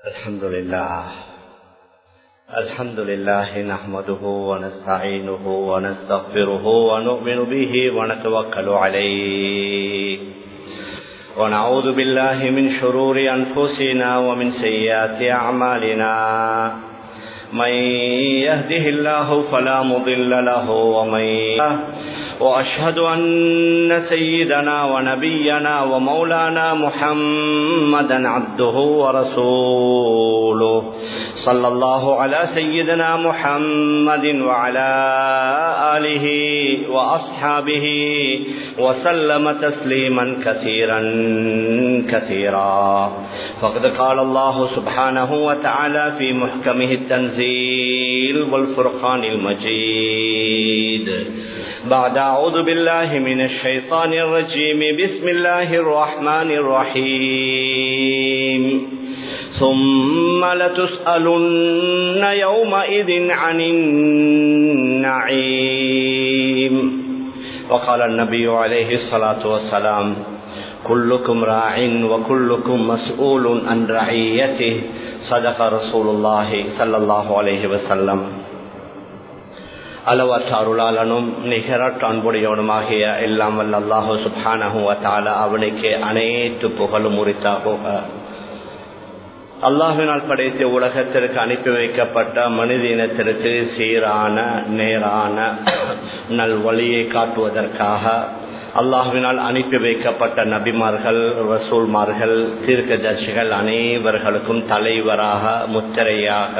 الحمد لله الحمد لله نحمده ونستعينه ونستغفره ونؤمن به ونتوكل عليه ونعوذ بالله من شرور أنفسنا ومن سيئات أعمالنا من يهده الله فلا مضل له ومن وأشهد أن سيدنا ونبينا ومولانا محمدا عبده ورسوله صلى الله على سيدنا محمد وعلى آله وأصحابه وسلم تسليما كثيرا كثيرا فقد قال الله سبحانه وتعالى في محكمه التنزيل والفرقان المجيد بعد أعوذ بالله من الشيطان الرجيم بسم الله الرحمن الرحيم ثم لتسألن يومئذ عن النعيم وقال النبي عليه الصلاة والسلام كلكم راع وكلكم مسؤول عن رعيته صدق رسول الله صلى الله عليه وسلم அளவற்ற அருளாளனும் நிகரற்ற அன்புடையவனுமாகிய எல்லாம் வல்ல அல்லாஹு சுபானஹுவத்தால அவனுக்கு அனைத்து புகழும் உரித்தாகுக அல்லாஹினால் படைத்த உலகத்திற்கு அனுப்பி வைக்கப்பட்ட மனித இனத்திற்கு சீரான நேரான நல் வழியை காட்டுவதற்காக அல்லாஹுவினால் அனுப்பி வைக்கப்பட்ட நபிமார்கள் ரசூல்மார்கள் தீர்க்கதர்சிகள் அனைவர்களுக்கும் தலைவராக முத்திரையாக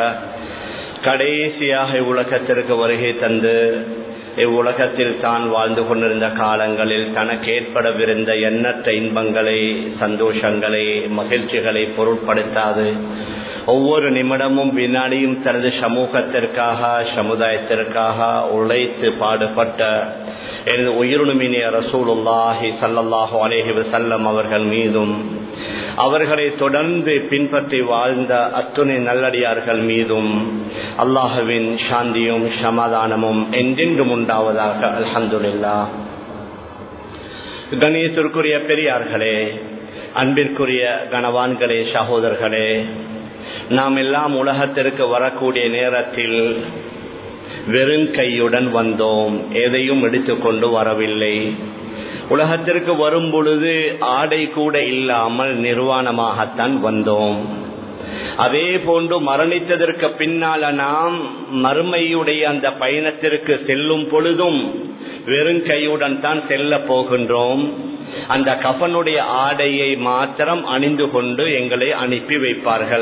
கடைசியாக இவ்வுலகத்திற்கு வருகை தந்து இவ்வுலகத்தில் தான் வாழ்ந்து கொண்டிருந்த காலங்களில் தனக்கு ஏற்படவிருந்த எண்ணற்ற இன்பங்களை சந்தோஷங்களை மகிழ்ச்சிகளை பொருட்படுத்தாது ஒவ்வொரு நிமிடமும் வினாடியும் தனது சமூகத்திற்காக சமுதாயத்திற்காக உழைத்து பாடுபட்ட எனது உயிருணுமினிய ரசூலுல்லாஹி சல்லல்லாஹு அலேஹி வசல்லம் அவர்கள் மீதும் அவர்களை தொடர்ந்து பின்பற்றி வாழ்ந்த அத்துணை நல்லடியார்கள் மீதும் அல்லாஹுவின் சாந்தியும் சமாதானமும் என்றென்றும் உண்டாவதாக அல்ஹந்துல்லா கணியத்திற்குரிய பெரியார்களே அன்பிற்குரிய கனவான்களே சகோதரர்களே நாம் எல்லாம் உலகத்திற்கு வரக்கூடிய நேரத்தில் வெறும் கையுடன் வந்தோம் எதையும் எடுத்துக்கொண்டு வரவில்லை உலகத்திற்கு வரும் பொழுது ஆடை கூட இல்லாமல் நிர்வாணமாகத்தான் வந்தோம் அதே போன்று மரணித்ததற்கு பின்னால நாம் மறுமையுடைய அந்த பயணத்திற்கு செல்லும் பொழுதும் வெறும் கையுடன் தான் செல்ல போகின்றோம் அந்த கஃபனுடைய ஆடையை மாத்திரம் அணிந்து கொண்டு எங்களை அனுப்பி வைப்பார்கள்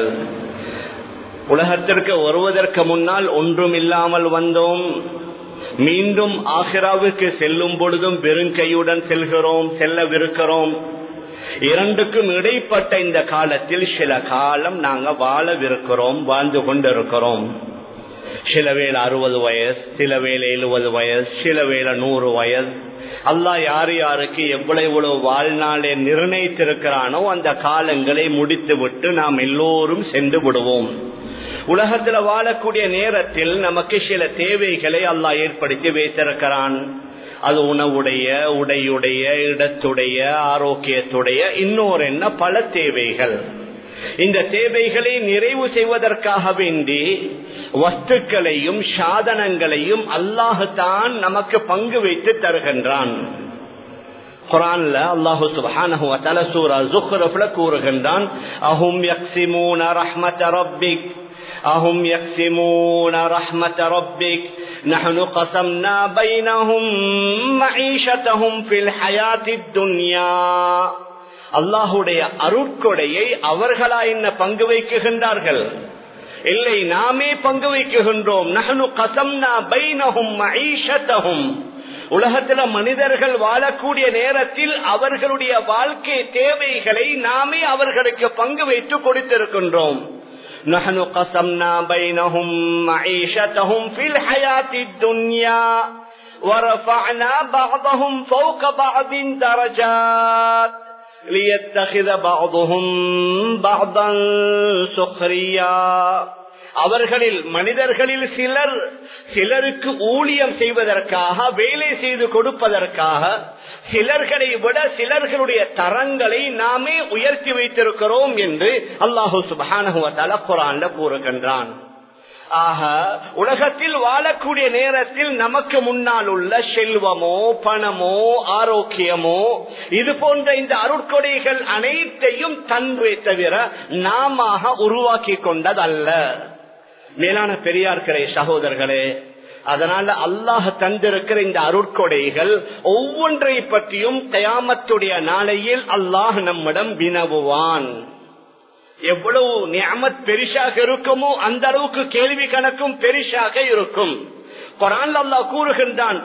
உலகத்திற்கு வருவதற்கு முன்னால் ஒன்றும் இல்லாமல் வந்தோம் மீண்டும் ஆஹிராவுக்கு செல்லும் பொழுதும் பெருங்கையுடன் செல்கிறோம் செல்லவிருக்கிறோம் இரண்டுக்கும் இடைப்பட்ட இந்த காலத்தில் சில காலம் நாங்க வாழவிருக்கிறோம் வாழ்ந்து கொண்டிருக்கிறோம் சில வேளை அறுபது வயசு சில வேளை எழுபது வயசு சில வேளை நூறு வயசு அல்லாஹ் யார் யாருக்கு எவ்வளவு எவ்வளவு வாழ்நாளை நிர்ணயித்திருக்கிறானோ அந்த காலங்களை முடித்து விட்டு நாம் எல்லோரும் சென்று விடுவோம் உலகத்துல வாழக்கூடிய நேரத்தில் நமக்கு சில தேவைகளை அல்லாஹ் ஏற்படுத்தி வைத்திருக்கிறான் அது உணவுடைய உடையுடைய இடத்துடைய ஆரோக்கியத்துடைய இன்னொரு என்ன பல தேவைகள் இந்த தேவைகளை நிறைவு செய்வதற்காக வேண்டி வஸ்துக்களையும் சாதனங்களையும் அல்லாஹுதான் நமக்கு பங்கு வைத்து தருகின்றான் குரான்ல அல்லாஹு சுப்ஹானஹு வ தஆலா சூரா ஸுக்ரஃப்ல கூறுகின்றான் அஹும் யக்ஸிமூன ரஹ்மத ரப்பிக் أهم يقسمون رحمة ربك نحن قسمنا بينهم معيشتهم في الحياة الدنيا அல்லாஹுடைய அருட்கொடையை அவர்களா என்ன பங்கு வைக்குகின்றார்கள் இல்லை நாமே பங்கு வைக்குகின்றோம் நகனு கசம்னா பைனஹும் மஈஷத்தஹும் உலகத்துல மனிதர்கள் வாழக்கூடிய நேரத்தில் அவர்களுடைய வாழ்க்கை தேவைகளை நாமே அவர்களுக்கு பங்கு வைத்து கொடுத்திருக்கின்றோம் نحن قسمنا بينهم معيشتهم في الحياة الدنيا ورفعنا بعضهم فوق بعض درجات ليتخذ بعضهم بعضا سخريا அவர்களில் மனிதர்களில் சிலர் சிலருக்கு ஊழியம் செய்வதற்காக வேலை செய்து கொடுப்பதற்காக சிலர்களை விட சிலர்களுடைய தரங்களை நாமே உயர்த்தி வைத்திருக்கிறோம் என்று அல்லாஹூ சுபானுவத்தால குரான்ல கூறுகின்றான் ஆக உலகத்தில் வாழக்கூடிய நேரத்தில் நமக்கு முன்னால் உள்ள செல்வமோ பணமோ ஆரோக்கியமோ இது போன்ற இந்த அருட்கொடைகள் அனைத்தையும் தன்மை தவிர நாம உருவாக்கி கொண்டதல்ல மேலான பெரியார்களே சகோதரர்களே அதனால அல்லாஹ் தந்திருக்கிற இந்த அருட்கொடைகள் ஒவ்வொன்றை பற்றியும் தயாமத்துடைய நாளையில் அல்லாஹ் நம்மிடம் வினவுவான் எவ்வளவு நியமத் பெரிசாக இருக்குமோ அந்த அளவுக்கு கேள்வி கணக்கும் பெரிசாக இருக்கும் குரான் அல்லா கூறுகின்றான்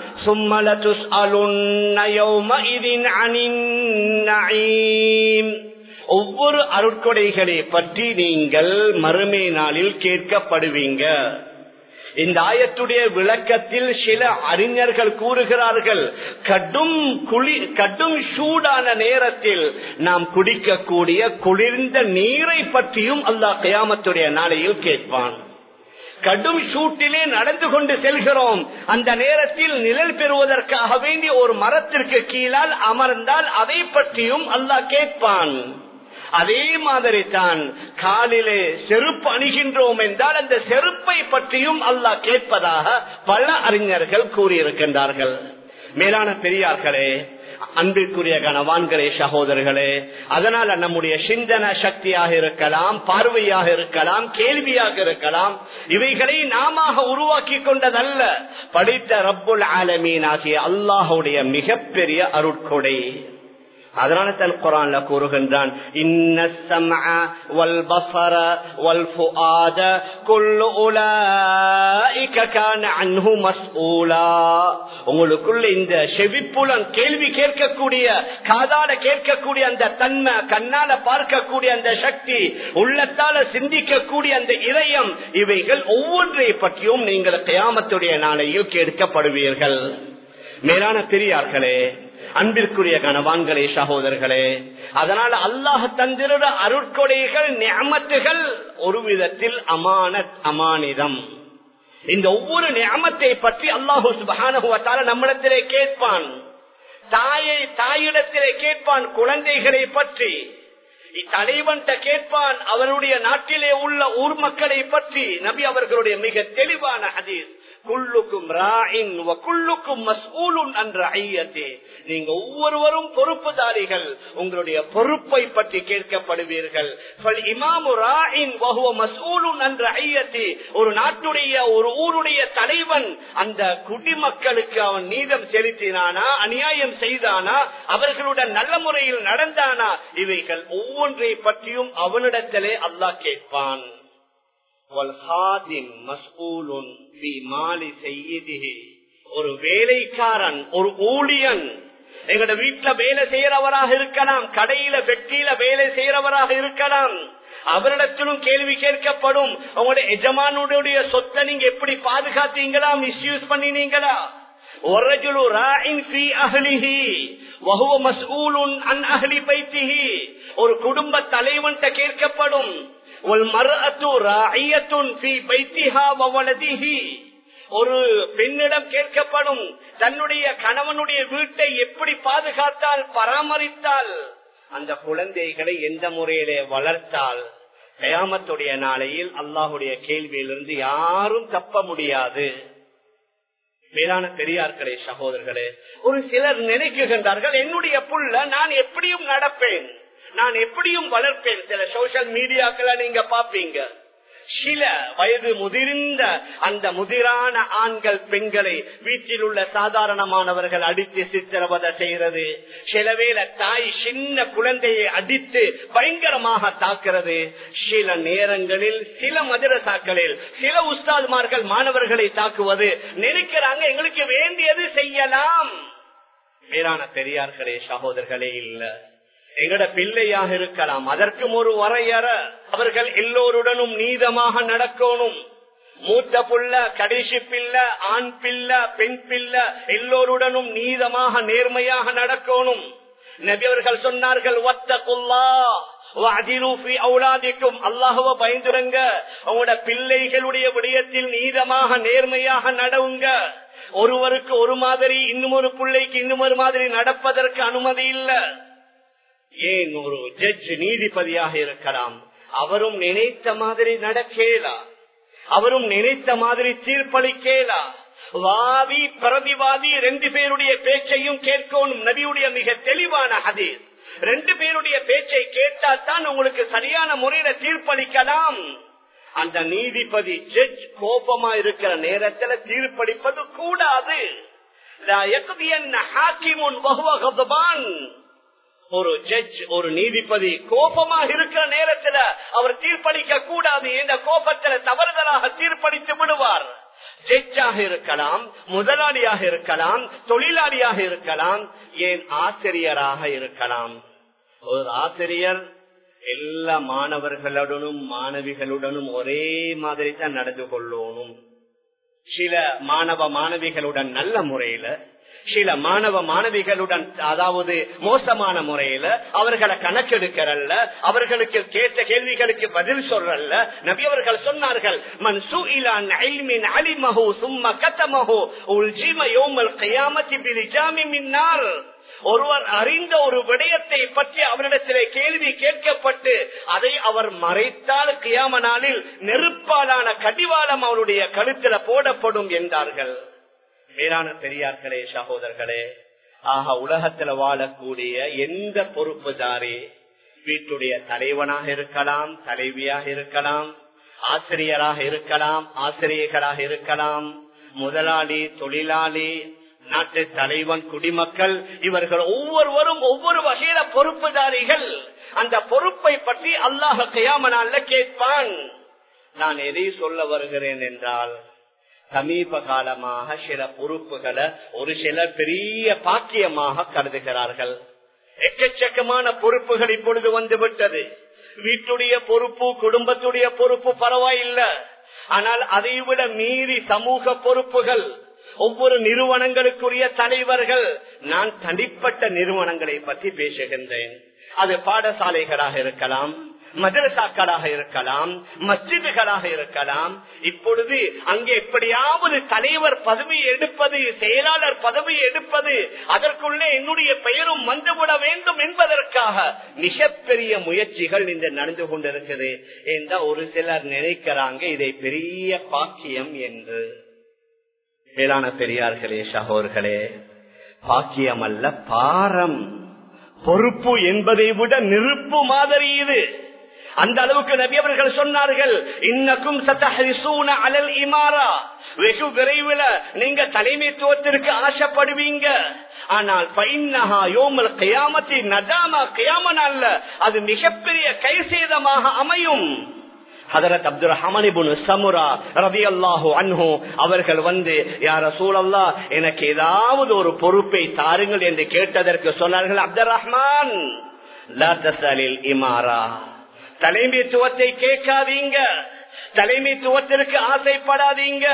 ஒவ்வொரு அருட்கொடைகளை பற்றி நீங்கள் மறுமை நாளில் கேட்கப்படுவீங்க இந்த ஆயத்துடைய விளக்கத்தில் சில அறிஞர்கள் கூறுகிறார்கள் கடும் குளி கடும் சூடான நேரத்தில் நாம் குடிக்கக்கூடிய குளிர்ந்த நீரை பற்றியும் அல்லாஹ் கயாமத்துடைய நாளையில் கேட்பான் கடும் சூட்டிலே நடந்து கொண்டு செல்கிறோம் அந்த நேரத்தில் நிழல் பெறுவதற்காக வேண்டிய ஒரு மரத்திற்கு கீழால் அமர்ந்தால் அதை பற்றியும் அல்லாஹ் கேட்பான் அதே மாதிரி தான் காலிலே செருப்பு அணிகின்றோம் என்றால் அந்த செருப்பை பற்றியும் அல்லாஹ் கேட்பதாக பல அறிஞர்கள் கூறியிருக்கின்றார்கள் மேலான பெரியார்களே அன்பிற்குரிய கனவான்களே சகோதரர்களே அதனால நம்முடைய சிந்தன சக்தியாக இருக்கலாம் பார்வையாக இருக்கலாம் கேள்வியாக இருக்கலாம் இவைகளை நாம உருவாக்கி கொண்டதல்ல படித்த ரப்புல் ஆலமீன் ஆகிய அல்லாஹுடைய மிகப்பெரிய அருட்கொடை அதனால தன் குரான்ல கூறுகின்றான் உங்களுக்குள்ள இந்த செவிப்புலன் கேள்வி கேட்கக்கூடிய காதால கேட்கக்கூடிய அந்த தன்மை கண்ணால பார்க்கக்கூடிய அந்த சக்தி உள்ளத்தால சிந்திக்கக்கூடிய அந்த இதயம் இவைகள் ஒவ்வொன்றை பற்றியும் நீங்கள் கயாமத்துடைய நாளையில் கேட்கப்படுவீர்கள் மேலான பெரியார்களே அன்பிற்குரிய கனவான்களே சகோதரர்களே அதனால அல்லாஹ் தந்திர அருட்கொடைகள் நியமத்துகள் ஒரு விதத்தில் அமானத் அமானிதம் இந்த ஒவ்வொரு நியமத்தை பற்றி அல்லாஹு சுபானுவத்தால நம்மிடத்திலே கேட்பான் தாயை தாயிடத்திலே கேட்பான் குழந்தைகளை பற்றி தலைவன் கேட்பான் அவருடைய நாட்டிலே உள்ள ஊர் மக்களை பற்றி நபி அவர்களுடைய மிக தெளிவான ஹதீஸ் குள்ளுக்கும் ராயின் குள்ளுக்கும் மஸ்ஊலுன் என்ற ஐயத்தே நீங்க ஒவ்வொருவரும் பொறுப்புதாரிகள் உங்களுடைய பொறுப்பை பற்றி கேட்கப்படுவீர்கள் இமாமு ராயின் வகுவ மஸ்ஊலுன் என்ற ஐயத்தே ஒரு நாட்டுடைய ஒரு ஊருடைய தலைவன் அந்த குடிமக்களுக்கு அவன் நீதம் செலுத்தினானா அநியாயம் செய்தானா அவர்களுடன் நல்ல முறையில் நடந்தானா இவைகள் ஒவ்வொன்றை பற்றியும் அவனிடத்திலே அல்லாஹ் கேட்பான் ஒரு வேலைக்காரன் ஒரு ஊழியன் எங்கட வீட்டுல வேலை செய்யறவராக இருக்கலாம் கடையில வெட்டியில வேலை செய்யறவராக இருக்கலாம் அவரிடத்திலும் கேள்வி கேட்கப்படும் உங்களுடைய எஜமானுடைய சொத்தை நீங்க எப்படி பாதுகாத்தீங்களா மிஸ்யூஸ் பண்ணினீங்களா ஒரு குடும்ப தலைவன் கேட்கப்படும் ஒரு பெண்ணிடம் கேட்கப்படும் தன்னுடைய கணவனுடைய வீட்டை எப்படி பாதுகாத்தால் பராமரித்தால் அந்த குழந்தைகளை எந்த முறையிலே வளர்த்தால் கயாமத்துடைய நாளையில் அல்லாஹுடைய கேள்வியிலிருந்து யாரும் தப்ப முடியாது மேலான பெரியார்களே சகோதரர்களே ஒரு சிலர் நினைக்குகின்றார்கள் என்னுடைய புள்ள நான் எப்படியும் நடப்பேன் நான் எப்படியும் வளர்ப்பேன் சில சோசியல் மீடியாக்களை நீங்க பாப்பீங்க சில வயது முதிர்ந்த அந்த முதிரான ஆண்கள் பெண்களை வீட்டில் உள்ள சாதாரணமானவர்கள் அடித்து சித்திரவதை செய்கிறது சில வேளை தாய் சின்ன குழந்தையை அடித்து பயங்கரமாக தாக்குறது சில நேரங்களில் சில மதரசாக்களில் சில உஸ்தாதுமார்கள் மாணவர்களை தாக்குவது நினைக்கிறாங்க எங்களுக்கு வேண்டியது செய்யலாம் மேலான பெரியார்களே சகோதரர்களே இல்ல எங்கட பிள்ளையாக இருக்கலாம் அதற்கும் ஒரு வரையற அவர்கள் எல்லோருடனும் நீதமாக நடக்கணும் மூத்த புள்ள கடைசி பிள்ளை ஆண் பிள்ளை பெண் பிள்ளை எல்லோருடனும் நீதமாக நேர்மையாக நடக்கணும் நபியவர்கள் சொன்னார்கள் அவுலாதிக்கும் அல்லாஹுவ பயந்துருங்க உங்களோட பிள்ளைகளுடைய விடயத்தில் நீதமாக நேர்மையாக நடவுங்க ஒருவருக்கு ஒரு மாதிரி இன்னும் ஒரு பிள்ளைக்கு இன்னும் ஒரு மாதிரி நடப்பதற்கு அனுமதி இல்ல ஏன் ஒரு ஜட்ஜ் நீதிபதியாக இருக்கலாம் அவரும் நினைத்த மாதிரி நடக்கேலா அவரும் நினைத்த மாதிரி தீர்ப்பளிக்கேலா வாதி பிரதிவாதி ரெண்டு பேருடைய பேச்சையும் கேட்கணும் நபியுடைய மிக தெளிவான ஹதீஸ் ரெண்டு பேருடைய பேச்சை கேட்டால் தான் உங்களுக்கு சரியான முறையில தீர்ப்பளிக்கலாம் அந்த நீதிபதி ஜட்ஜ் கோபமா இருக்கிற நேரத்துல தீர்ப்பளிப்பது கூடாது ஒரு ஜட்ஜ் ஒரு நீதிபதி கோபமாக இருக்கிற நேரத்துல அவர் தீர்ப்பளிக்க கூடாது என்ற கோபத்துல தவறுதலாக தீர்ப்பளித்து விடுவார் ஜட்ஜாக இருக்கலாம் முதலாளியாக இருக்கலாம் தொழிலாளியாக இருக்கலாம் ஏன் ஆசிரியராக இருக்கலாம் ஒரு ஆசிரியர் எல்லா மாணவர்களுடனும் மாணவிகளுடனும் ஒரே மாதிரி தான் நடந்து கொள்ளணும் சில மாணவ மாணவிகளுடன் நல்ல முறையில சில மாணவ மாணவிகளுடன் அதாவது மோசமான முறையில அவர்களை கணக்கெடுக்கிறல்ல அவர்களுக்கு கேட்ட கேள்விகளுக்கு பதில் சொல்றல்ல நபி அவர்கள் சொன்னார்கள் மன் சுஇலான் இல்மின் அலிமஹு சும்ம கதமஹு உல்ஜிம யௌமல் கியாமத்தி பிலிஜாமி மின்னார் ஒருவர் அறிந்த ஒரு விடயத்தை பற்றி அவரிடத்திலே கேள்வி கேட்கப்பட்டு அதை அவர் மறைத்தால் கியாம நாளில் நெருப்பாலான கடிவாளம் அவருடைய கழுத்துல போடப்படும் என்றார்கள் மேலான பெரியார்களே சகோதரர்களே ஆக உலகத்துல வாழக்கூடிய எந்த பொறுப்புதாரி வீட்டுடைய தலைவனாக இருக்கலாம் தலைவியாக இருக்கலாம் ஆசிரியராக இருக்கலாம் ஆசிரியர்களாக இருக்கலாம் முதலாளி தொழிலாளி நாட்டு தலைவன் குடிமக்கள் இவர்கள் ஒவ்வொருவரும் ஒவ்வொரு வகையில பொறுப்புதாரிகள் அந்த பொறுப்பை பற்றி அல்லாஹ் கையாமனால கேட்பான் நான் எதை சொல்ல வருகிறேன் என்றால் சமீப காலமாக சில பொறுப்புகளை ஒரு சிலர் பெரிய பாக்கியமாக கருதுகிறார்கள் எக்கச்சக்கமான பொறுப்புகள் இப்பொழுது வந்து விட்டது வீட்டுடைய பொறுப்பு குடும்பத்துடைய பொறுப்பு பரவாயில்லை ஆனால் அதைவிட மீறி சமூக பொறுப்புகள் ஒவ்வொரு நிறுவனங்களுக்குரிய தலைவர்கள் நான் தனிப்பட்ட நிறுவனங்களை பற்றி பேசுகின்றேன் அது பாடசாலைகளாக இருக்கலாம் மதரசாக்களாக இருக்கலாம் மஸ்ஜிதுகளாக இருக்கலாம் இப்பொழுது அங்கே எப்படியாவது தலைவர் பதவி எடுப்பது செயலாளர் பதவி எடுப்பது அதற்குள்ளே என்னுடைய பெயரும் வந்துவிட வேண்டும் என்பதற்காக மிகப்பெரிய முயற்சிகள் இந்த நடந்து கொண்டிருக்குது என்ற ஒரு சிலர் நினைக்கிறாங்க இதை பெரிய பாக்கியம் என்று மேலான பெரியார்களே சகோர்களே பாக்கியம் அல்ல பாரம் பொறுப்பு என்பதை விட நெருப்பு மாதிரி இது அந்த அளவுக்கு நபி அவர்கள் சொன்னார்கள் இன்னக்கும் சத்தஹரிசூன அலல் இமாரா வெகு விரைவில் நீங்க தலைமைத்துவத்திற்கு ஆசைப்படுவீங்க ஆனால் பைன்னஹா யோமல் கயாமத்தி நதாமா கயாமன் அல்ல அது மிகப்பெரிய கை சேதமாக அமையும் ஹதரத் அப்துல் ஹமனிபுன் சமுரா ரவி அல்லாஹு அன்ஹு அவர்கள் வந்து யார சூழல்லா எனக்கு ஏதாவது ஒரு பொறுப்பை தாருங்கள் என்று கேட்டதற்கு சொன்னார்கள் அப்துல் ரஹ்மான் இமாரா தலைமைத்துவத்தை கேட்காதீங்க தலைமைத்துவத்திற்கு ஆசைப்படாதீங்க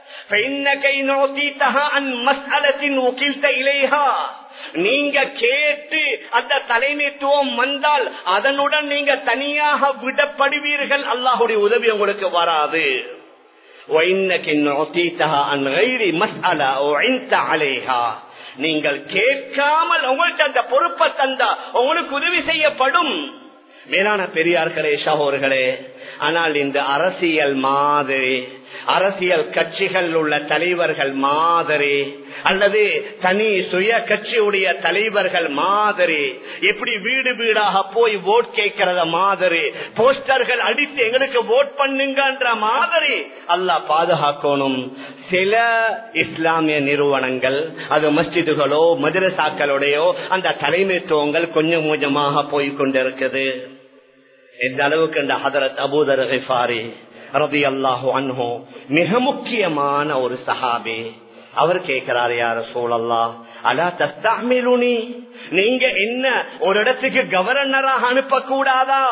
நீங்க கேட்டு அந்த தலைமைத்துவம் வந்தால் அதனுடன் நீங்க தனியாக விடப்படுவீர்கள் அல்லாஹுடைய உதவி உங்களுக்கு வராது நீங்கள் கேட்காமல் உங்களுக்கு அந்த பொறுப்பை தந்தா உங்களுக்கு உதவி செய்யப்படும் மேலான பெரியார்களே சகோர்களே ஆனால் இந்த அரசியல் மாதிரி அரசியல் கட்சிகள் உள்ள தலைவர்கள் மாதிரி அல்லது தனி சுய கட்சியுடைய தலைவர்கள் மாதிரி எப்படி வீடு வீடாக போய் ஓட் கேட்கிறத மாதிரி போஸ்டர்கள் அடித்து எங்களுக்கு ஓட் பண்ணுங்கன்ற மாதிரி அல்லாஹ் பாதுகாக்கணும் சில இஸ்லாமிய நிறுவனங்கள் அது மஸ்ஜிதுகளோ மதுரசாக்களுடையோ அந்த தலைமைத்துவங்கள் கொஞ்சம் கொஞ்சமாக போய் கொண்டிருக்குது எந்த அளவுக்கு இந்த ஹதரத் அபூதர் ஹிஃபாரி ரபி அல்லாஹு அன்ஹோ மிக முக்கியமான ஒரு சஹாபி அவர் கேட்கிறார் யார சூழல்லா அலா தஸ்தாமிலுனி நீங்க என்ன ஒரு இடத்துக்கு கவர்னராக அனுப்ப கூடாதா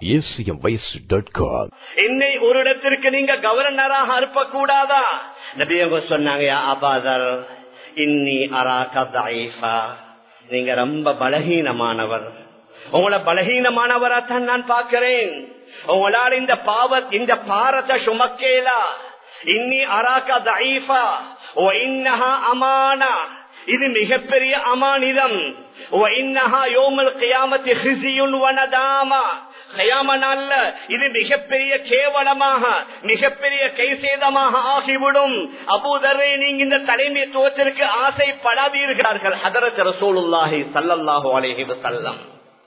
என்னை ஒரு இடத்திற்கு நீங்க கவர்னராக அனுப்ப கூடாதா நபியவங்க சொன்னாங்க அபாதர் இன்னி அராக நீங்க ரொம்ப பலகீனமானவர் உங்களை பலகீனமானவராத்தான் நான் பார்க்கிறேன் உங்களால் இந்த பாவ இந்த பாரத சுமக்கேலா இன்னி அராக்கா தஈஃபா ஓ இன்னஹா அமானா இது மிகப்பெரிய அமானிதம் ஓ இன்னஹா யோமல் கியாமத்தி ஹிசியுன் வனதாமா கயாமனால இது மிகப்பெரிய கேவலமாக மிகப்பெரிய கைசேதமாக ஆகிவிடும் அபூதரை நீங்க இந்த தலைமைத்துவத்திற்கு ஆசைப்படாதீர்கள் ஹதரத் ரசூலுல்லாஹி சல்லல்லாஹு அலைஹி வஸல்லம்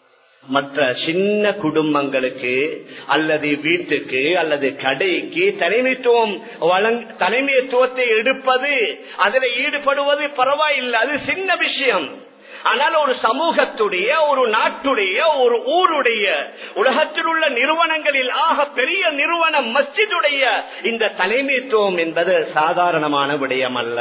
மற்ற சின்ன குடும்பங்களுக்கு அல்லது வீட்டுக்கு அல்லது கடைக்கு தலைமைத்துவம் வழங் தலைமைத்துவத்தை எடுப்பது அதில் ஈடுபடுவது பரவாயில்லை அது சின்ன விஷயம் ஆனால் ஒரு சமூகத்துடைய ஒரு நாட்டுடைய ஒரு ஊருடைய உலகத்தில் உள்ள நிறுவனங்களில் ஆக பெரிய நிறுவனம் மஸ்ஜிதுடைய இந்த தலைமைத்துவம் என்பது சாதாரணமான விடயம் அல்ல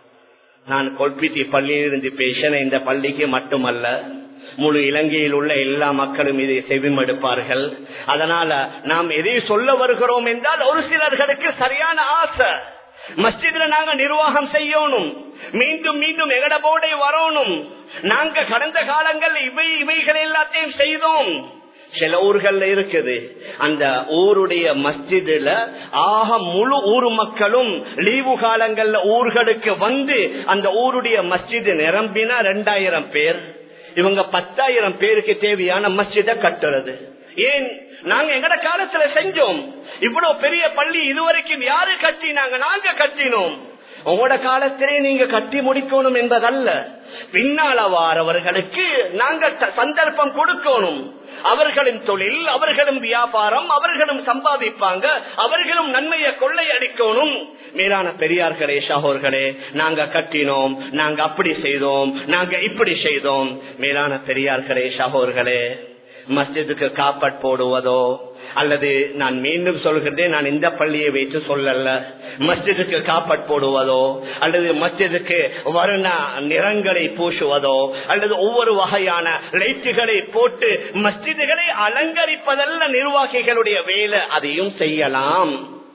நான் கொல்பிட்டி பள்ளியிலிருந்து பேசின இந்த பள்ளிக்கு மட்டுமல்ல முழு இலங்கையில் உள்ள எல்லா மக்களும் இதை செவிமடுப்பார்கள் அதனால நாம் எதை சொல்ல வருகிறோம் என்றால் ஒரு சிலர்களுக்கு சரியான ஆசை மஸ்ஜித்ல நாங்க நிர்வாகம் செய்யணும் மீண்டும் மீண்டும் எகட போடை வரணும் நாங்க கடந்த காலங்கள் இவை இவைகள் எல்லாத்தையும் செய்தோம் சில ஊர்கள்ல இருக்குது அந்த ஊருடைய மஸ்ஜிதுல ஆக முழு ஊர் மக்களும் லீவு காலங்கள்ல ஊர்களுக்கு வந்து அந்த ஊருடைய மஸ்ஜிது நிரம்பினா ரெண்டாயிரம் பேர் இவங்க பத்தாயிரம் பேருக்கு தேவையான மஸ்ஜித கட்டுறது ஏன் நாங்க எங்கட காலத்துல செஞ்சோம் இவ்வளவு பெரிய பள்ளி இதுவரைக்கும் யாரு கட்டினாங்க நாங்க கட்டினோம் உங்களோட காலத்திலே நீங்க கட்டி முடிக்கணும் என்பதல்ல பின்னால வாரவர்களுக்கு நாங்க சந்தர்ப்பம் கொடுக்கணும் அவர்களின் தொழில் அவர்களும் வியாபாரம் அவர்களும் சம்பாதிப்பாங்க அவர்களும் நன்மையை கொள்ளை அடிக்கணும் மேலான பெரியார்களே சகோர்களே நாங்க கட்டினோம் நாங்க அப்படி செய்தோம் நாங்க இப்படி செய்தோம் மேலான பெரியார்களே சகோர்களே மஸ்ஜிதுக்கு காப்பட் போடுவதோ அல்லது நான் மீண்டும் சொல்கிறதே நான் இந்த பள்ளியை வைத்து சொல்லல மஸ்ஜிதுக்கு காப்பட் போடுவதோ அல்லது மஸ்ஜிதுக்கு வருண நிறங்களை பூசுவதோ அல்லது ஒவ்வொரு வகையான லைட்டுகளை போட்டு மஸ்ஜிதுகளை அலங்கரிப்பதல்ல நிர்வாகிகளுடைய வேலை அதையும் செய்யலாம்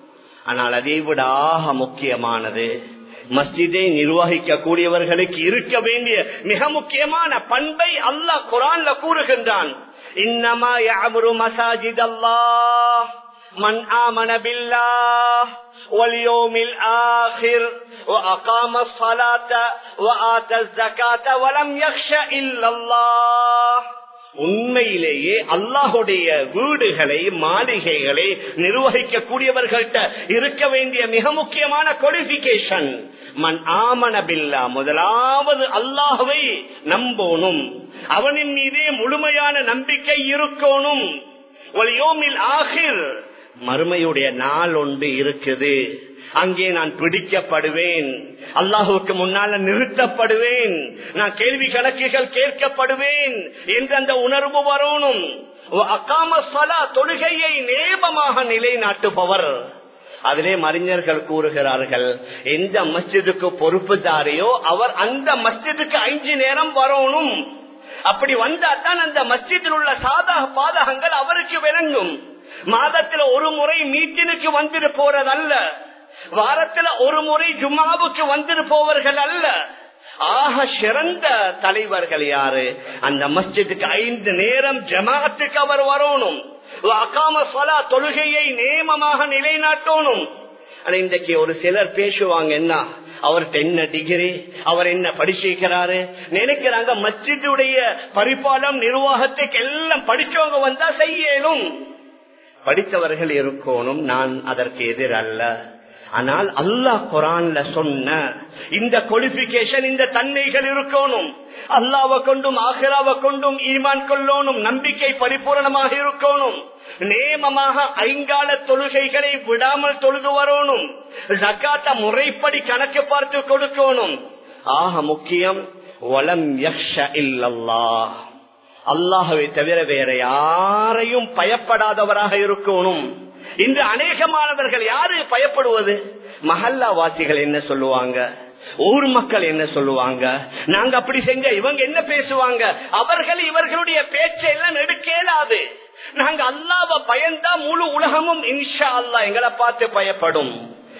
ஆனால் அதை விட ஆக முக்கியமானது மஸ்ஜிதை நிர்வகிக்க கூடியவர்களுக்கு இருக்க வேண்டிய மிக முக்கியமான பண்பை அல்லாஹ் குரான்ல கூறுகின்றான் إنما يعمر مساجد الله من آمن بالله واليوم الآخر وأقام الصلاة وآتى الزكاة ولم يخش إلا الله உண்மையிலேயே அல்லாஹுடைய வீடுகளை மாளிகைகளை நிர்வகிக்க கூடியவர்கள்ட்ட இருக்க வேண்டிய மிக முக்கியமான குவாலிபிகேஷன் மண் ஆமனபில்லா முதலாவது அல்லாஹுவை நம்பணும் அவனின் மீதே முழுமையான நம்பிக்கை இருக்கணும் ஒலியோமில் ஆகிர் மறுமையுடைய நாள் ஒன்று இருக்குது அங்கே நான் பிடிக்கப்படுவேன் அல்லாஹுக்கு முன்னால நிறுத்தப்படுவேன் நான் கேள்வி கணக்குகள் கேட்கப்படுவேன் என்று அந்த உணர்வு வரணும் தொழுகையை நேமமாக நிலைநாட்டுபவர் அதிலே மறிஞர்கள் கூறுகிறார்கள் எந்த மஸ்ஜிதுக்கு பொறுப்புதாரியோ அவர் அந்த மஸ்ஜிதுக்கு ஐந்து நேரம் வரணும் அப்படி வந்தா தான் அந்த மஸ்ஜிதில் உள்ள சாதக பாதகங்கள் அவருக்கு விளங்கும் மாதத்துல ஒரு முறை மீட்டினுக்கு வந்துட்டு போறதல்ல வாரத்துல ஒரு முறை ஜும்மாவுக்கு வந்துட்டு போவர்கள் அல்ல ஆக சிறந்த தலைவர்கள் யாரு அந்த மஸ்ஜிதுக்கு ஐந்து நேரம் ஜமாத்துக்கு அவர் வரணும் அகாம சொலா தொழுகையை நேமமாக நிலைநாட்டணும் இன்றைக்கு ஒரு சிலர் பேசுவாங்க என்ன அவர்கிட்ட என்ன டிகிரி அவர் என்ன படிச்சிருக்கிறாரு நினைக்கிறாங்க மஸ்ஜிதுடைய பரிபாலம் நிர்வாகத்துக்கு எல்லாம் படிச்சவங்க வந்தா செய்யணும் படித்தவர்கள் இருக்கணும் நான் அதற்கு எதிர் அல்ல ஆனால் அல்லாஹ் குரான்ல சொன்ன இந்த குவாலிபிகேஷன் இந்த தன்மைகள் இருக்கணும் அல்லாவை கொண்டும் ஆஹிராவை கொண்டும் ஈமான் கொள்ளணும் நம்பிக்கை பரிபூரணமாக இருக்கணும் நேமமாக ஐங்கால தொழுகைகளை விடாமல் தொழுது வரணும் ஜக்காத்த முறைப்படி கணக்கு பார்த்து கொடுக்கணும் ஆக முக்கியம் வலம் யக்ஷ இல்லல்லா அல்லாஹவை தவிர வேற யாரையும் பயப்படாதவராக இருக்கணும் இன்று அநேகமானவர்கள் யாரு பயப்படுவது மஹல்லா வாசிகள் என்ன சொல்லுவாங்க ஊர் மக்கள் என்ன சொல்லுவாங்க நாங்க அப்படி செஞ்ச இவங்க என்ன பேசுவாங்க அவர்கள் இவர்களுடைய பேச்சை எல்லாம் எடுக்கலாது நாங்க அல்லாவ பயந்தா முழு உலகமும் இன்ஷா அல்லா எங்களை பார்த்து பயப்படும்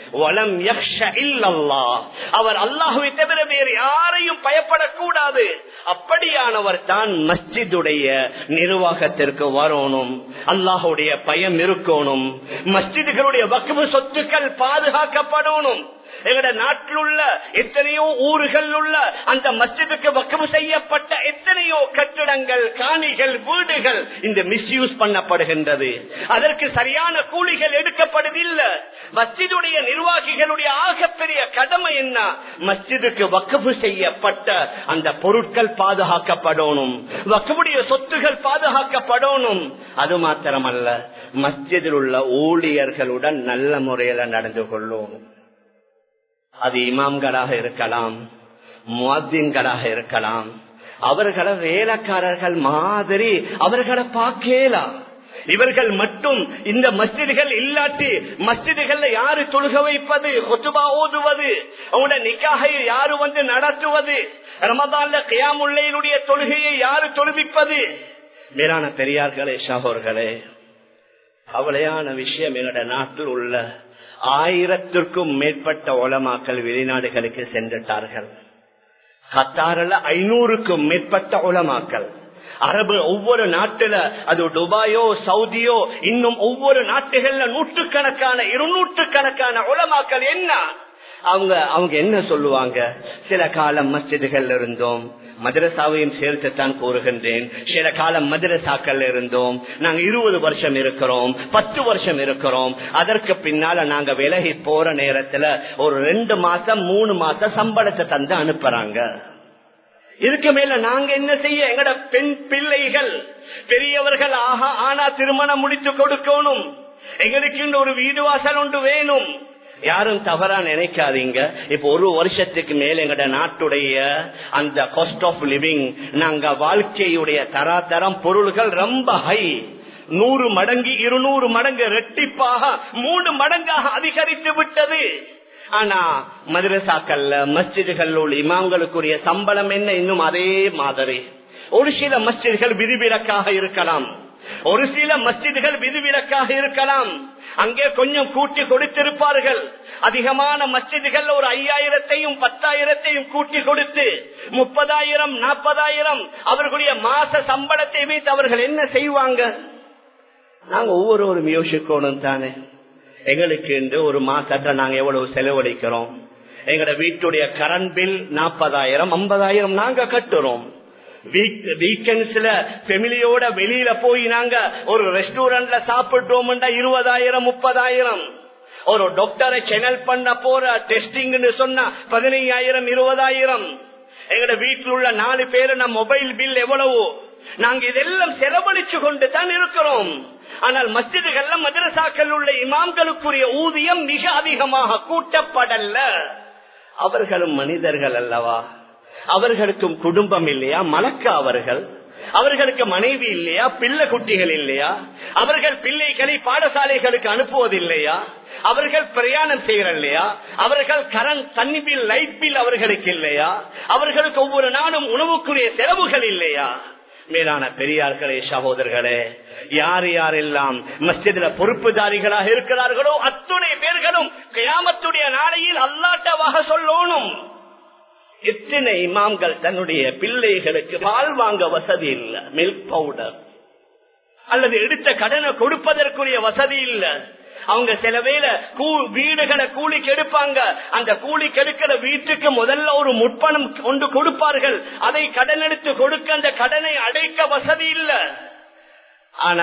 வலம் இல்லல்லா அவர் அல்லாஹுவை தவிர வேறு யாரையும் பயப்படக்கூடாது அப்படியானவர் தான் மஸ்ஜிதுடைய நிர்வாகத்திற்கு வரணும் அல்லாஹுடைய பயம் இருக்கணும் மஸ்ஜிதுகளுடைய வக்குவு சொத்துக்கள் பாதுகாக்கப்படணும் எங்கட நாட்டில் உள்ள எத்தனையோ ஊர்கள் உள்ள அந்த மஸ்ஜிதுக்கு வக்கவு செய்யப்பட்ட எத்தனையோ கட்டிடங்கள் காணிகள் வீடுகள் இந்த மிஸ்யூஸ் பண்ணப்படுகின்றது அதற்கு சரியான கூலிகள் எடுக்கப்படுதில்லை மஸ்ஜிதுடைய நிர்வாகிகளுடைய ஆகப்பெரிய கடமை என்ன மஸ்ஜிதுக்கு வக்கவு செய்யப்பட்ட அந்த பொருட்கள் பாதுகாக்கப்படணும் வக்கவுடைய சொத்துகள் பாதுகாக்கப்படணும் அது மாத்திரமல்ல மஸ்ஜிதில் உள்ள ஊழியர்களுடன் நல்ல முறையில நடந்து கொள்ளும் அது இமாம்களாக இருக்கலாம் முவாத்தின்களாக இருக்கலாம் அவர்களை வேலைக்காரர்கள் மாதிரி அவர்களை பார்க்கலாம் இவர்கள் மட்டும் இந்த மஸ்ஜிதுகள் இல்லாட்டி மஸ்ஜிதுகள்ல யாரு தொழுக வைப்பது கொத்துபா ஓதுவது அவங்களோட நிக்காகை யாரு வந்து நடத்துவது ரமதான்ல கியாமுல்லையினுடைய தொழுகையை யாரு தொழுவிப்பது மேலான பெரியார்களே சகோர்களே கவலையான விஷயம் என்னோட நாட்டில் உள்ள ஆயிரத்திற்கும் மேற்பட்ட உலமாக்கள் வெளிநாடுகளுக்கு சென்றுட்டார்கள் கத்தாரில் ஐநூறுக்கும் மேற்பட்ட உலமாக்கள் அரபு ஒவ்வொரு நாட்டுல அது துபாயோ சவுதியோ இன்னும் ஒவ்வொரு நாட்டுகள்ல நூற்றுக்கணக்கான இருநூற்று கணக்கான உலமாக்கள் என்ன அவங்க அவங்க என்ன சொல்லுவாங்க சில காலம் மஸ்ஜிதுகள் இருந்தோம் மதரசாவையும் சேர்த்துத்தான் கூறுகின்றேன் சில காலம் மதரசாக்கள் இருந்தோம் நாங்க இருபது வருஷம் இருக்கிறோம் பத்து வருஷம் இருக்கிறோம் அதற்கு பின்னால நாங்க விலகி போற நேரத்துல ஒரு ரெண்டு மாசம் மூணு மாசம் சம்பளத்தை தந்து அனுப்புறாங்க இதுக்கு மேல நாங்க என்ன செய்ய எங்கட பெண் பிள்ளைகள் பெரியவர்கள் ஆக ஆனா திருமணம் முடித்து கொடுக்கணும் எங்களுக்கு ஒரு வீடு வாசல் ஒன்று வேணும் யாரும் தவறா நினைக்காதீங்க இப்ப ஒரு வருஷத்துக்கு மேல எங்கட நாட்டுடைய அந்த காஸ்ட் ஆஃப் லிவிங் நாங்க வாழ்க்கையுடைய தராதரம் பொருள்கள் ரொம்ப ஹை நூறு மடங்கு இருநூறு மடங்கு ரெட்டிப்பாக மூணு மடங்காக அதிகரித்து விட்டது ஆனா மதுரசாக்கள்ல மஸ்ஜிதுகள் உள்ள இமாம்களுக்குரிய சம்பளம் என்ன இன்னும் அதே மாதிரி ஒரு சில மஸ்ஜிதுகள் விதிவிலக்காக இருக்கலாம் ஒரு சில மஸ்ஜிதுகள் விதிவிலக்காக இருக்கலாம் அங்கே கொஞ்சம் கூட்டி கொடுத்திருப்பார்கள் அதிகமான மஸ்ஜிதுகள் ஒரு ஐயாயிரத்தையும் பத்தாயிரத்தையும் கூட்டி கொடுத்து முப்பதாயிரம் நாற்பதாயிரம் அவர்களுடைய மாச சம்பளத்தை வைத்து அவர்கள் என்ன செய்வாங்க நாங்க ஒவ்வொருவரும் யோசிக்கணும் தானே எங்களுக்கு என்று ஒரு மாசத்தை நாங்க எவ்வளவு செலவழிக்கிறோம் எங்கட வீட்டுடைய கரண்ட் பில் நாற்பதாயிரம் ஐம்பதாயிரம் நாங்க கட்டுறோம் வீக்கெண்ட்ஸ்ல பெமிலியோட வெளியில போய் நாங்க ஒரு ரெஸ்டாரண்ட்ல சாப்பிட்டோம்டா இருபதாயிரம் முப்பதாயிரம் ஒரு டாக்டரை சேனல் பண்ண போற டெஸ்டிங் சொன்னா பதினையாயிரம் இருபதாயிரம் எங்கட வீட்டில் உள்ள நாலு பேரு நம்ம மொபைல் பில் எவ்வளவு நாங்க இதெல்லாம் செலவழிச்சு கொண்டு தான் இருக்கிறோம் ஆனால் மஸ்ஜிதுகள்ல மதரசாக்கள் உள்ள இமாம்களுக்குரிய ஊதியம் மிக அதிகமாக கூட்டப்படல அவர்களும் மனிதர்கள் அல்லவா அவர்களுக்கும் குடும்பம் இல்லையா மலக்க அவர்கள் அவர்களுக்கு மனைவி இல்லையா பிள்ளை குட்டிகள் இல்லையா அவர்கள் பிள்ளைகளை பாடசாலைகளுக்கு அனுப்புவதில்லையா அவர்கள் பிரயாணம் செய்யறல்லையா அவர்கள் கரண்ட் தண்ணி பில் லைட் பில் அவர்களுக்கு இல்லையா அவர்களுக்கு ஒவ்வொரு நாளும் உணவுக்குரிய செலவுகள் இல்லையா மேலான பெரியார்களே சகோதரர்களே யார் யாரெல்லாம் மஸ்ஜிதுல பொறுப்புதாரிகளாக இருக்கிறார்களோ அத்துணை பேர்களும் கியாமத்துடைய நாளையில் அல்லாட்டவாக சொல்லணும் எத்தனை இமாம்கள் தன்னுடைய பிள்ளைகளுக்கு பால் வாங்க வசதி இல்ல மில்க் பவுடர் அல்லது எடுத்த கடனை கொடுப்பதற்குரிய வசதி இல்ல அவங்க சில வேலை வீடுகளை கூலிக்கு எடுப்பாங்க அந்த கூலிக்கு எடுக்கிற வீட்டுக்கு முதல்ல ஒரு முற்பணம் கொண்டு கொடுப்பார்கள் அதை கடன் எடுத்து கொடுக்க அந்த கடனை அடைக்க வசதி இல்ல ஆனா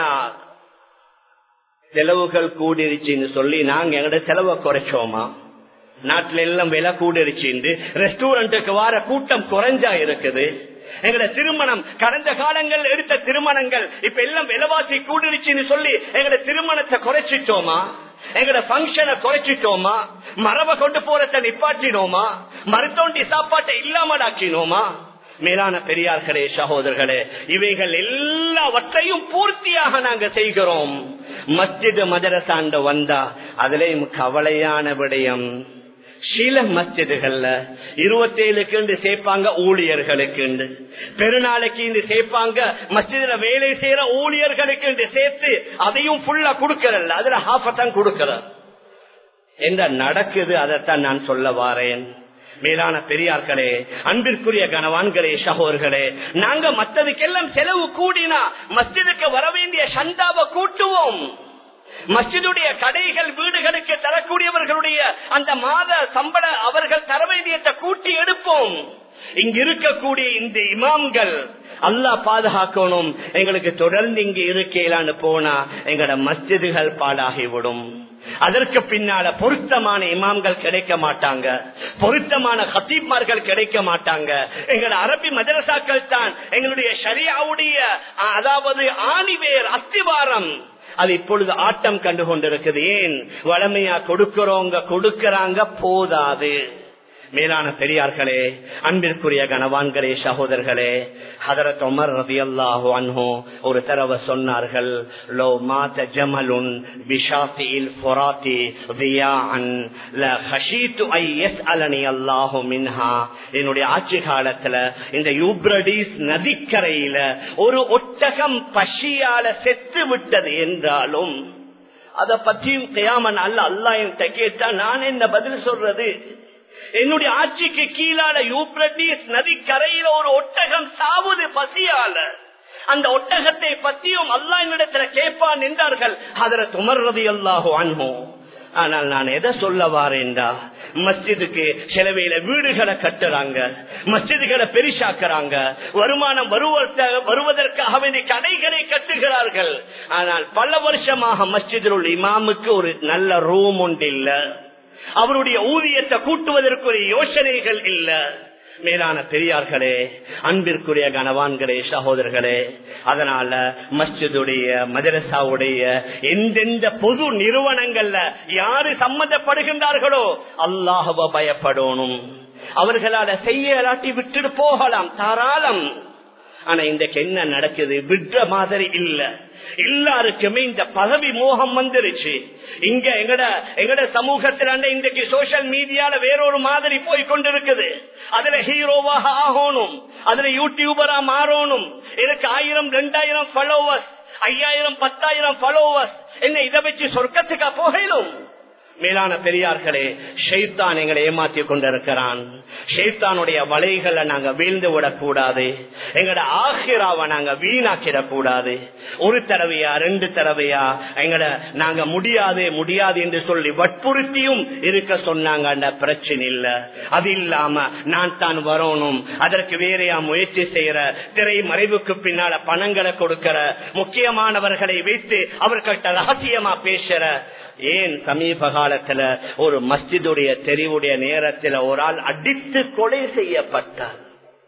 செலவுகள் கூடிருச்சுன்னு சொல்லி நாங்க எங்கட செலவை குறைச்சோமா நாட்டுல எல்லாம் விலை கூடிருச்சு ரெஸ்டாரண்ட்டுக்கு வார கூட்டம் குறைஞ்சா இருக்குது எங்கட திருமணம் கடந்த காலங்கள் எடுத்த திருமணங்கள் இப்ப எல்லாம் விலைவாசி கூடிருச்சுன்னு சொல்லி எங்கட திருமணத்தை குறைச்சிட்டோமா எங்கட பங்கனை குறைச்சிட்டோமா மரபை கொண்டு போறத நிப்பாட்டினோமா மருத்தோண்டி சாப்பாட்டை இல்லாமடாக்கினோமா மேலான பெரியார்களே சகோதரர்களே இவைகள் எல்லாவற்றையும் பூர்த்தியாக நாங்க செய்கிறோம் மஸ்ஜித் மதரசாண்டு வந்தா அதுலயும் கவலையான விடயம் சில மஸ்ஜிதுகள்ல இருபத்தேழுக்கு சேர்ப்பாங்க ஊழியர்களுக்கு பெருநாளைக்கு இந்த சேர்ப்பாங்க மஸ்ஜிதுல வேலை செய்யற ஊழியர்களுக்கு சேர்த்து அதையும் ஃபுல்லா கொடுக்கறல்ல அதுல ஹாஃபத்தான் கொடுக்கற என்ன நடக்குது அதைத்தான் நான் சொல்ல வாரேன் மேலான பெரியார்களே அன்பிற்குரிய கனவான்களே சகோர்களே நாங்க மற்றதுக்கெல்லாம் செலவு கூடினா மஸ்ஜிதுக்கு வர வேண்டிய சந்தாவை கூட்டுவோம் மஸ்ஜிதுடைய கடைகள் வீடுகளுக்கு தரக்கூடியவர்களுடைய அந்த மாத சம்பள அவர்கள் தர வேண்டியத்தை கூட்டி எடுப்போம் இங்க இருக்கக்கூடிய இந்த இமாம்கள் அல்லாஹ் பாதுகாக்கணும் எங்களுக்கு தொடர்ந்து இங்க இருக்கலான்னு போனா எங்களோட மஸ்ஜிதுகள் பாடாகிவிடும் அதற்கு பின்னால பொருத்தமான இமாம்கள் கிடைக்க மாட்டாங்க பொருத்தமான ஹத்தீப்மார்கள் கிடைக்க மாட்டாங்க எங்களோட அரபி மதரசாக்கள் தான் எங்களுடைய ஷரியாவுடைய அதாவது ஆணிவேர் அஸ்திவாரம் அது இப்பொழுது ஆட்டம் கண்டு கொண்டிருக்குது ஏன் வளமையா கொடுக்கிறவங்க கொடுக்கறாங்க போதாது மேலான பெரியார்களே அன்பிற்குரிய கனவான்களே சகோதரர்களே ஹதரத் உமர் ரதி அல்லாஹு அன்ஹோ ஒரு தடவை சொன்னார்கள் லோ மாத ஜமலுன் பிஷாத்தியில் ஃபுராத்தி வியாஅன் ல ஹஷீத்து ஐ யஸ்அலனி அல்லாஹு மின்ஹா என்னுடைய ஆட்சி காலத்துல இந்த யூப்ரடிஸ் நதிக்கரையில ஒரு ஒட்டகம் பசியால செத்து விட்டது என்றாலும் அத பற்றியும் கியாமன் அல்ல அல்லாஹ் கேட்டா நான் என்ன பதில் சொல்றது என்னுடைய ஆட்சிக்கு கீழால யூப்ரட்டிஸ் நதிக்கரையில ஒரு ஒட்டகம் சாவுது பசியால அந்த ஒட்டகத்தை பத்தியும் அல்லா என்னிடத்துல கேட்பான் என்றார்கள் அதர துமர்றது அல்லாஹோ அன்ஹோ ஆனால் நான் எதை சொல்ல வாரேன்டா மஸ்ஜிதுக்கு சிலவையில வீடுகளை கட்டுறாங்க மஸ்ஜிதுகளை பெரிசாக்குறாங்க வருமானம் வருவதற்காக வேண்டிய கடைகளை கட்டுகிறார்கள் ஆனால் பல வருஷமாக மஸ்ஜிதில் உள்ள இமாமுக்கு ஒரு நல்ல ரூம் ஒன்று இல்லை அவருடைய ஊதியத்தை கூட்டுவதற்குரிய யோசனைகள் இல்ல மேலான பெரியார்களே அன்பிற்குரிய கனவான்களே சகோதரர்களே அதனால மஸ்ஜிதுடைய மதரசாவுடைய எந்தெந்த பொது நிறுவனங்கள்ல யாரு சம்மந்தப்படுகின்றார்களோ அல்லாஹவ பயப்படணும் அவர்களால செய்யலாட்டி விட்டுட்டு போகலாம் தாராளம் ஆனா இன்றைக்கு என்ன நடக்குது விடுற மாதிரி இல்ல எல்லாருக்குமே இந்த பதவி மோகம் வந்துருச்சு இங்க எங்கட எங்கட சமூகத்துல இன்றைக்கு சோசியல் மீடியால வேறொரு மாதிரி போய் கொண்டிருக்குது அதுல ஹீரோவாக ஆகணும் அதுல யூடியூபரா மாறணும் எனக்கு ஆயிரம் ரெண்டாயிரம் ஃபாலோவர்ஸ் ஐயாயிரம் பத்தாயிரம் ஃபாலோவர்ஸ் என்ன இதை வச்சு சொர்க்கத்துக்கா போகலும் மேலான பெரியார்களே ஷெய்தான் எங்களை ஏமாற்றி கொண்டிருக்கிறான் ஷெய்தானுடைய வலைகளை நாங்க வீழ்ந்து விடக்கூடாது எங்கட ஆகிராவை நாங்க வீணாக்கிடக் கூடாது ஒரு தடவையா ரெண்டு தடவையா எங்கட நாங்க முடியாது முடியாது என்று சொல்லி வற்புறுத்தியும் இருக்க சொன்னாங்க பிரச்சனை இல்ல அது இல்லாம நான் தான் வரணும் அதற்கு வேறையா முயற்சி செய்யற திரை மறைவுக்கு பின்னால பணங்களை கொடுக்கிற முக்கியமானவர்களை வைத்து அவர்கள்ட்ட ரகசியமா பேசுற ஏன் சமீப காலத்துல ஒரு மஸ்ஜிதுடைய தெரிவுடைய நேரத்தில் ஒரு ஆள் அடித்து கொலை செய்யப்பட்டார்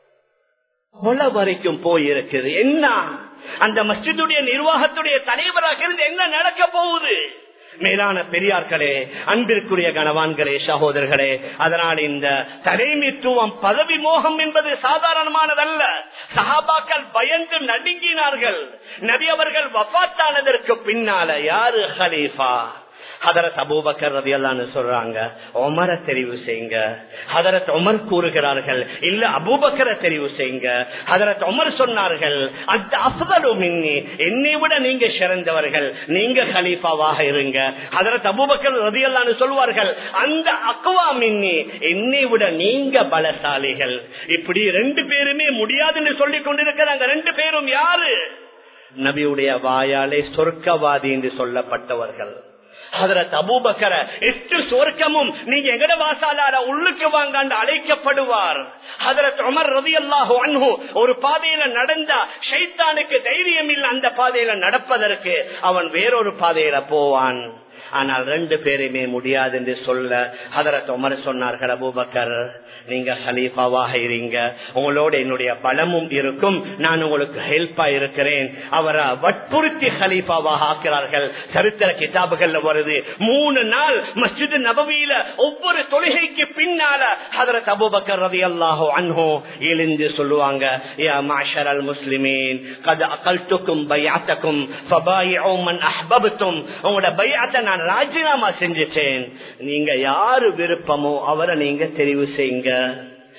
கொலை வரைக்கும் போயிருக்குது என்ன அந்த மஸ்ஜிதுடைய நிர்வாகத்துடைய தலைவராக இருந்து என்ன நடக்க போகுது மேலான பெரியார்களே அன்பிற்குரிய கணவான்களே சகோதரர்களே அதனால் இந்த தலைமைத்துவம் பதவி மோகம் என்பது சாதாரணமானதல்ல சஹாபாக்கள் பயந்து நடுங்கினார்கள் நபி அவர்கள் வபாத்தானதற்கு பின்னால யாரு ஹலீஃபா ஹதரத் அபூபக்கர் ரதி அல்லான்னு சொல்றாங்க ஒமர தெரிவு செய்யுங்க ஹதரத் உமர் கூறுகிறார்கள் இல்ல அபூபக்கரை தெரிவு செய்யுங்க ஹதரத் உமர் சொன்னார்கள் அந்த அசுதலு மின்னி என்னை விட நீங்க சிறந்தவர்கள் நீங்க ஹலீஃபாவாக இருங்க ஹதரத் அபூபக்கர் ரதி அல்லான்னு சொல்வார்கள் அந்த அக்குவா மின்னி என்னை விட நீங்க பலசாலிகள் இப்படி ரெண்டு பேருமே முடியாதுன்னு சொல்லிக் கொண்டிருக்கிறாங்க ரெண்டு பேரும் யாரு நபியுடைய வாயாலே சொர்க்கவாதி என்று சொல்லப்பட்டவர்கள் ஹதரத் அபூபக்கர எட்டு சொர்க்கமும் நீங்க எங்கட வாசாலார உள்ளுக்கு வாங்காண்டு அழைக்கப்படுவார் ஹதரத் உமர் ரதி அல்லாஹு அன்ஹு ஒரு பாதையில நடந்தா ஷைத்தானுக்கு தைரியம் இல்லை அந்த பாதையில நடப்பதற்கு அவன் வேறொரு பாதையில போவான் ஆனால் ரெண்டு பேருமே முடியாது என்று சொல்ல ஹதரத் உமர் சொன்னார்கள் அபூபக்கர் நீங்க ஹலீஃபாவாக இருங்க உங்களோட என்னுடைய பலமும் இருக்கும் நான் உங்களுக்கு ஹெல்ப்பா இருக்கிறேன் அவரை வற்புறுத்தி ஹலீஃபாவாக ஆக்கிறார்கள் சரித்திர கிதாபுகள்ல வருது மூணு நாள் மஸ்ஜித் நபவியில ஒவ்வொரு தொழுகைக்கு பின்னால ஹதரத் அபூபக்கர் ரதி அல்லாஹோ அன்ஹோ எழுந்து சொல்லுவாங்க யா மாஷர் அல் முஸ்லிமீன் கது அகல்துக்கும் பையாத்தக்கும் ஃபபாயிஉ மன் அஹ்பப்தும் உங்களோட பையாத்தை நான் ராஜினாமா செஞ்சுட்டேன் நீங்க யாரு விருப்பமோ அவரை நீங்க தெரிவு செய்யுங்க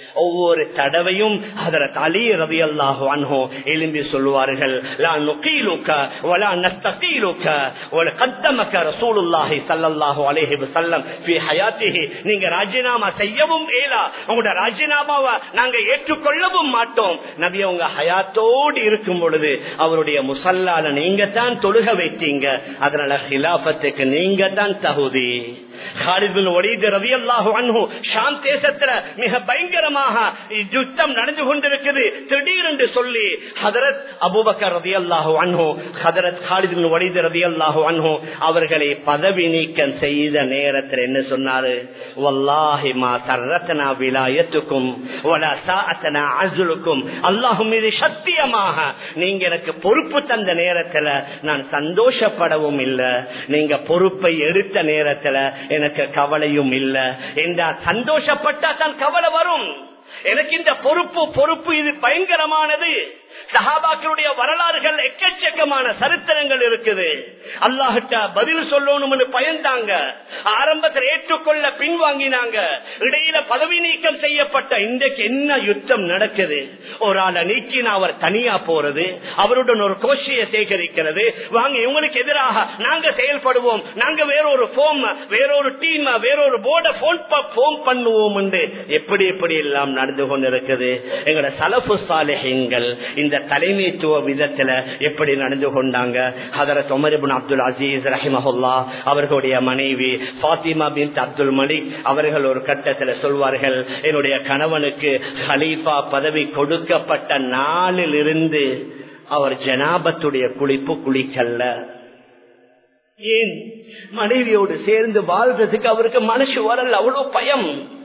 ஒவ்வொரு தடவையும் ஹதரத் அலி ரவி அல்லாஹு அன்ஹோ எழும்பி சொல்லுவார்கள் லா நுகீலுக்க வலா நஸ்தகீலுக்க வல கத்தமக்க ரசூலுல்லாஹி ஸல்லல்லாஹு அலைஹி வஸல்லம் ஃபீ ஹயாத்திஹி நீங்க ராஜினாமா செய்யவும் ஏலா உங்களோட ராஜினாமாவை நாங்க ஏற்றுக்கொள்ளவும் மாட்டோம் நபி அவங்க ஹயாத்தோடு இருக்கும் பொழுது அவருடைய முசல்லால நீங்க தான் தொழுக வைத்தீங்க அதனால ஹிலாபத்துக்கு நீங்க தான் தகுதி தேசத்துல மிக பயங்கரமாக யுத்தம் நடந்து கொண்டிருக்குது திடீரென்று சொல்லி ஹதரத் அபுபக்கர் ரதி அல்லாஹு அன்ஹோ ஹதரத் ஹாலிதின் ஒளிது ரதி அல்லாஹு அன்ஹோ அவர்களை பதவி நீக்கம் செய்த நேரத்தில் என்ன சொன்னாரு வல்லாஹி மா தர்ரத்தனா விலாயத்துக்கும் வலா சாஅத்தனா அசுலுக்கும் அல்லாஹும் மீது சத்தியமாக நீங்க எனக்கு பொறுப்பு தந்த நேரத்துல நான் சந்தோஷப்படவும் இல்லை நீங்க பொறுப்பை எடுத்த நேரத்துல எனக்கு கவலையும் இல்ல என்றா சந்தோஷப்பட்டா தான் கவலை வரும் எனக்கு இந்த பொறுப்பு பொறுப்பு இது பயங்கரமானது சஹாபாக்களுடைய வரலாறுகள் எக்கச்சக்கமான சரித்திரங்கள் இருக்குது அல்லாஹிட்ட பதில் சொல்லணும்னு பயந்தாங்க ஆரம்பத்தில் ஏற்றுக்கொள்ள பின்வாங்கினாங்க இடையில பதவி நீக்கம் செய்யப்பட்ட இன்றைக்கு என்ன யுத்தம் நடக்குது ஒரு ஆளை நீக்கினா அவர் தனியா போறது அவருடன் ஒரு கோஷியை சேகரிக்கிறது வாங்க இவங்களுக்கு எதிராக நாங்க செயல்படுவோம் நாங்க வேறொரு போம் வேறொரு டீம் வேறொரு போர்டை போன் போன் பண்ணுவோம் என்று எப்படி எப்படி எல்லாம் நடந்து கொண்டிருக்குது எங்களோட சலப்பு சாலைகள் இந்த தலைமைத்துவ விதத்துல எப்படி நடந்து கொண்டாங்க ஹதரத் உமரிபின் அப்துல் அசீஸ் ரஹிமஹுல்லா அவர்களுடைய மனைவி பாத்திமா பின் அப்துல் மலிக் அவர்கள் ஒரு கட்டத்துல சொல்வார்கள் என்னுடைய கணவனுக்கு ஹலீஃபா பதவி கொடுக்கப்பட்ட நாளில் இருந்து அவர் ஜனாபத்துடைய குளிப்பு குளிக்கல்ல ஏன் மனைவியோடு சேர்ந்து வாழ்றதுக்கு அவருக்கு மனசு வரல அவ்வளவு பயம்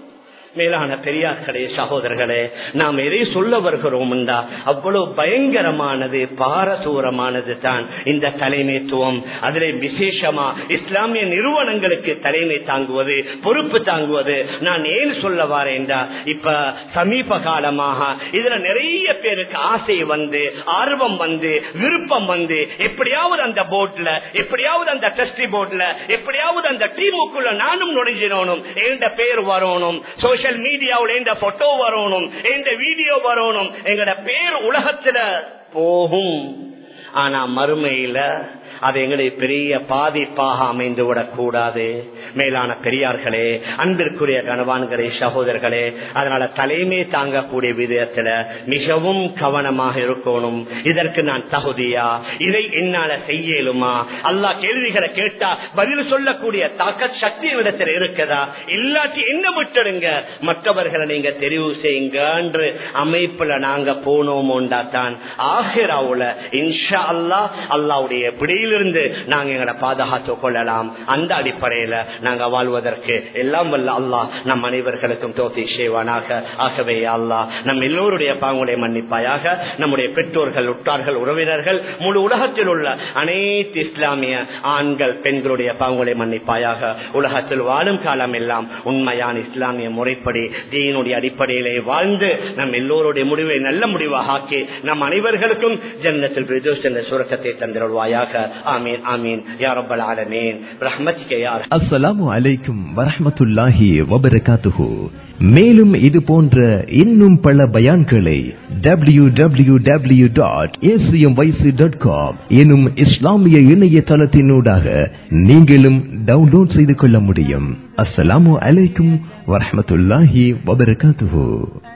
மேலான பெரியார்களே சகோதரர்களே நாம் எதை சொல்ல வருகிறோம் என்றா அவ்வளவு பயங்கரமானது பாரசூரமானது தான் இந்த தலைமைத்துவம் அதிலே விசேஷமா இஸ்லாமிய நிறுவனங்களுக்கு தலைமை தாங்குவது பொறுப்பு தாங்குவது நான் ஏன் சொல்ல வரேன்டா இப்ப சமீப காலமாக இதுல நிறைய பேருக்கு ஆசை வந்து ஆர்வம் வந்து விருப்பம் வந்து எப்படியாவது அந்த போர்ட்ல எப்படியாவது அந்த டெஸ்டி போர்ட்ல எப்படியாவது அந்த டீமுக்குள்ள நானும் நுழைஞ்சிடணும் என்ற பேர் வரணும் சோசியல் மீடியாவில் எந்த போட்டோ வரணும் எந்த வீடியோ வரணும் எங்கட பேர் உலகத்துல போகும் ஆனா மறுமையில அது எங்களை பெரிய பாதிப்பாக அமைந்து விடக்கூடாது மேலான பெரியார்களே அன்பிற்குரிய கணவான்களே சகோதரர்களே அதனால தலைமை தாங்கக்கூடிய விதத்துல மிகவும் கவனமாக இருக்கணும் இதற்கு நான் தகுதியா இதை என்னால செய்யலுமா அல்லா கேள்விகளை கேட்டா பதில் சொல்லக்கூடிய தாக்க சக்தி இடத்துல இருக்குதா இல்லாட்டி என்ன விட்டுடுங்க மற்றவர்களை நீங்க தெரிவு செய்யுங்க என்று அமைப்புல நாங்க போனோமோண்டா தான் ஆஹிராவுல இன்ஷா அல்லா அல்லாவுடைய பிடியிலிருந்து நாங்க எங்களை பாதுகாத்துக் கொள்ளலாம் அந்த அடிப்படையில நாங்க வாழ்வதற்கு எல்லாம் வல்ல அல்லாஹ் நம் அனைவர்களுக்கும் தோத்தி செய்வானாக ஆகவே அல்லாஹ் நம் எல்லோருடைய பாங்குடைய மன்னிப்பாயாக நம்முடைய பெற்றோர்கள் உற்றார்கள் உறவினர்கள் முழு உலகத்தில் உள்ள அனைத்து இஸ்லாமிய ஆண்கள் பெண்களுடைய பாங்குடைய மன்னிப்பாயாக உலகத்தில் வாழும் காலம் எல்லாம் உண்மையான இஸ்லாமிய முறைப்படி தீனுடைய அடிப்படையிலே வாழ்ந்து நம் எல்லோருடைய முடிவை நல்ல முடிவாக ஆக்கி நம் அனைவர்களுக்கும் ஜன்னத்தில் பிரதோஷ் என்ற சுரக்கத்தை தந்திருவாயாக ஆமீன் ஆமீன் யாரப்பல் ஆலமீன் ரஹ்மத்திக்க யார் அஸ்ஸலாமு அலைக்கும் வரஹ்மத்துல்லாஹி வபரகாத்துஹு மேலும் இது போன்ற இன்னும் பல பயான்களை W W W dot dot com எனும் இஸ்லாமிய இணையதளத்தினூடாக நீங்களும் டவுன்லோட் செய்து கொள்ள முடியும் அஸ்ஸலாமு அலைக்கும் வரஹ்மத்துல்லாஹி வபரகாத்துஹு